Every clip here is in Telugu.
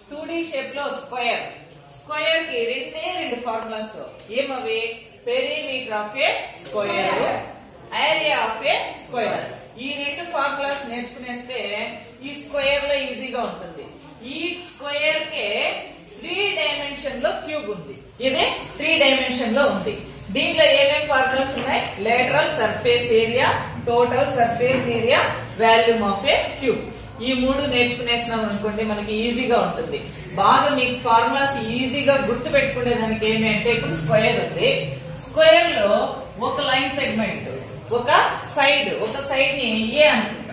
టూ డి షేప్ లో స్క్వేర్ స్క్వేర్ కి రెండే రెండు ఫార్ములాస్ ఏమవి perimeter of a square area of a square ఈ రెండు ఫార్ములాస్ నేర్చుకునేస్తే ఈ స్క్వేర్ లో ఈజీగా ఉంటుంది ఈ స్క్వేర్ కే త్రీ డైమెన్షన్ లో క్యూబ్ ఉంది ఇది త్రీ డైమెన్షన్ లో ఉంది దీంట్లో ఏమేమి ఫార్ములాస్ ఉన్నాయి lateral surface area total surface area volume of a cube ఈ మూడు నేర్చుకునేసినాం అనుకోండి మనకి ఈజీగా ఉంటుంది బాగా మీకు ఫార్ములాస్ ఈజీగా గుర్తు పెట్టుకునేదానికి ఏమి అంటే ఇప్పుడు స్క్వేర్ ఉంది స్క్వేర్ లో ఒక లైన్ సెగ్మెంట్ ఒక సైడ్ ఒక సైడ్ ని ఏ అనుకుంటా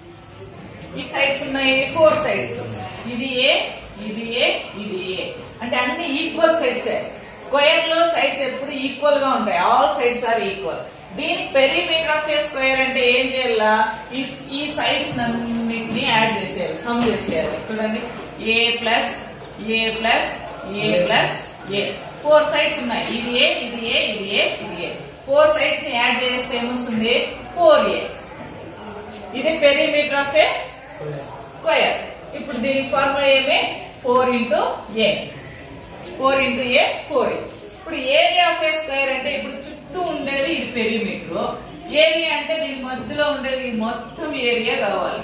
ఈ సైడ్స్ ఉన్నాయి ఫోర్ సైడ్స్ ఇది ఏ ఇది ఏ ఇది ఏ అంటే అన్ని ఈక్వల్ సైడ్స్ స్క్వేర్ లో సైడ్స్ ఎప్పుడు ఈక్వల్ గా ఉంటాయి ఆల్ సైడ్స్ ఆర్ ఈక్వల్ దీనికి పెరిమీటర్ ఆఫ్ ఏ స్క్వేర్ అంటే ఏం చేయాలా ఈ ఈ సైడ్స్ అన్నింటినీ యాడ్ చేసేయాలి సమ్ చేసేయాలి చూడండి A plus A plus A plus A four sides ఉన్నాయి ఇది ఏ ఇది ఏ ఇది ఏ ఇది ఏ ఫోర్ సైడ్స్ ని యాడ్ చేస్తే ఏమొస్తుంది ఫోర్ ఏ ఇది పెరిమీటర్ ఆఫ్ ఏ స్క్వేర్ ఇప్పుడు దీని ఫార్ములా ఏమి four into A four into A four ఇప్పుడు ఏరియా ఆఫ్ ఏ స్క్వేర్ అంటే ఇప్పుడు చుట్టూ ఉండేది ఇది పెరిమీటర్ ఏరియా అంటే దీని మధ్యలో ఉండేది ఈ మొత్తం ఏరియా కావాలి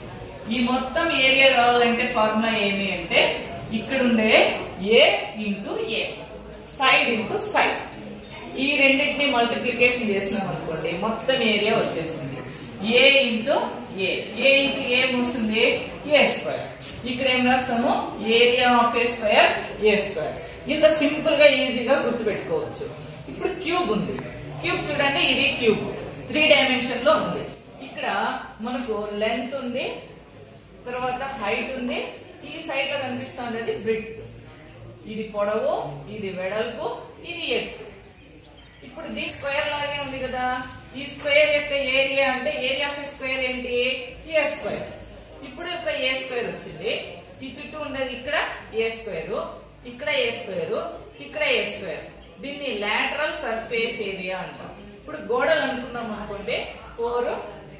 ఈ మొత్తం ఏరియా కావాలంటే ఫార్ములా ఏమి అంటే ఇక్కడ ఉండే A into A side into side ఈ రెండింటిని మల్టిప్లికేషన్ చేసినాం అనుకోండి మొత్తం ఏరియా వచ్చేసింది ఏ ఇంటూ ఏ ఏ ఇంటూ ఏ వస్తుంది ఏ స్క్వేర్ ఇక్కడ ఏం రాస్తాము area of a square A square ఇంత సింపుల్ గా ఈజీగా గుర్తుపెట్టుకోవచ్చు ఇప్పుడు క్యూబ్ ఉంది క్యూబ్ చూడండి ఇది క్యూబ్ త్రీ డైమెన్షన్ లో ఉంది ఇక్కడ మనకు లెంత్ ఉంది తర్వాత హైట్ ఉంది ఈ సైడ్ లో కనిపిస్తా ఉండేది బ్రిడ్ ఇది పొడవు ఇది వెడల్పు ఇది ఎత్తు ఇప్పుడు ఇది స్క్వేర్ లాగే ఉంది కదా ఈ స్క్వేర్ యొక్క ఏరియా అంటే ఏరియా ఆఫ్ స్క్వేర్ ఏంటి ఏ స్క్వేర్ ఇప్పుడు ఒక ఏ స్క్వేర్ వచ్చింది ఈ చుట్టూ ఉండేది ఇక్కడ ఏ స్క్వేర్ ఇక్కడ ఏ స్క్వేర్ ఇక్కడ ఏ స్క్వేర్ దీన్ని లాటరల్ సర్ఫేస్ ఏరియా అంటాం ఇప్పుడు గోడలు అనుకున్నాం అనుకోండి ఫోర్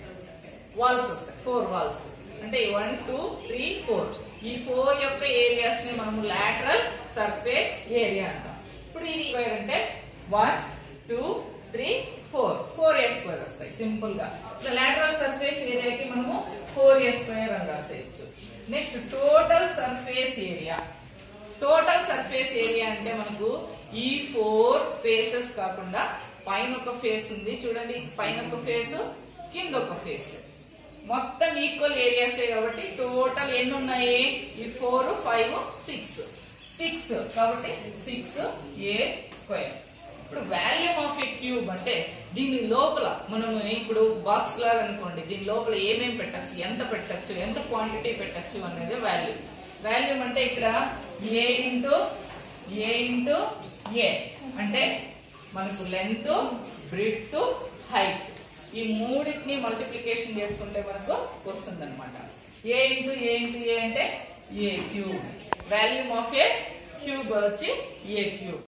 వాల్స్ వస్తాయి ఫోర్ వాల్స్ అంటే వన్ టూ త్రీ ఫోర్ ఈ ఫోర్ యొక్క ఏరియాస్ ని మనము లాటరల్ సర్ఫేస్ ఏరియా అంటాం ఇప్పుడు ఇది స్క్వేర్ అంటే one two three four four A square వస్తాయి సింపుల్ గా లాటరల్ సర్ఫేస్ ఏరియాకి మనము ఫోర్ ఏ స్క్వేర్ అని రాసేయచ్చు next total surface area total surface area అంటే మనకు ఈ ఫోర్ ఫేసెస్ కాకుండా పైన ఒక ఫేస్ ఉంది చూడండి పైన ఒక ఫేస్ కింద ఒక ఫేస్ మొత్తం ఈక్వల్ ఏరియాసే కాబట్టి టోటల్ ఎన్ని ఉన్నాయి ఈ ఫోర్ ఫైవ్ సిక్స్ సిక్స్ కాబట్టి సిక్స్ ఏ స్క్వేర్ ఇప్పుడు వాల్యూమ్ ఆఫ్ ఏ క్యూబ్ అంటే దీని లోపల మనం ఇప్పుడు బాక్స్ లాగా అనుకోండి దీని లోపల ఏమేమి పెట్టచ్చు ఎంత పెట్టచ్చు ఎంత క్వాంటిటీ పెట్టచ్చు అనేది వాల్యూ వాల్యూమ్ అంటే ఇక్కడ ఏ ఇంటూ ఏ ఇంటూ ఏ అంటే మనకు లెంత్ బ్రిత్ హైట్ ఈ మూడింటిని మల్టిప్లికేషన్ చేసుకుంటే మనకు వస్తుంది అనమాట ఏ ఇంటూ ఏ ఇంటూ ఏ అంటే A cube volume of a cube వచ్చి ఏ క్యూబ్